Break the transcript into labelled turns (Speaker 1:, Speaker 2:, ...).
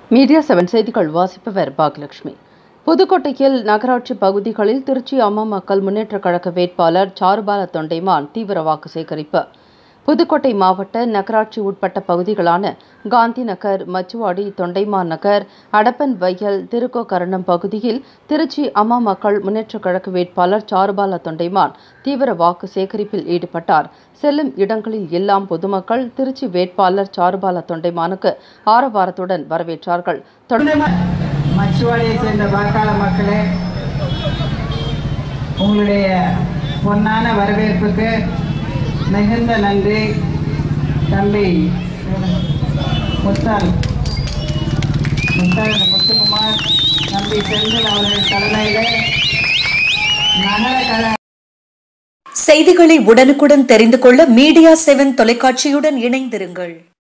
Speaker 1: media seven செய்திகள் வாசிப்பவர் பாகலட்சுமி புதுக்கோட்டையில் நகராட்சி பகுதிகளில் திருச்சி அம்மா மக்கள் முன்னேற்றக் கழக வேட்பாளர் சாருபால தொண்டைமான் தீவிர வாக்கு சேகரிப்பு புதுக்கோட்டை மாவட்ட நகராட்சி உட்பட்ட பகுதிகளான காந்தி நகர் மச்சுவாடி தொண்டைமான் நகர் அடப்பன் வயல் திருக்கோகரணம் பகுதியில் திருச்சி அம்மா மக்கள் முன்னேற்றக் கழக வேட்பாளர் சாருபால தொண்டைமான் தீவிர வாக்கு சேகரிப்பில் ஈடுபட்டார் செல்லும் இடங்களில் எல்லாம் பொதுமக்கள் திருச்சி வேட்பாளர் சாருபால தொண்டைமானுக்கு ஆரவாரத்துடன் வரவேற்றார்கள் தொடர்ந்து
Speaker 2: மச்சுவாடியை சேர்ந்த வாக்காளர் மக்களே உங்களுடைய பொன்னான வரவேற்புக்கு மிகுந்த நன்றி தம்பி முத்தால் முத்தால் முத்துக்குமார் தம்பி செந்தில் அவர்கள் தலைமையிலே நகர கல
Speaker 3: செய்திகளை உடனுக்குடன் தெரிந்து கொள்ள மீடியா செவன் தொலைக்காட்சியுடன் இணைந்திருங்கள்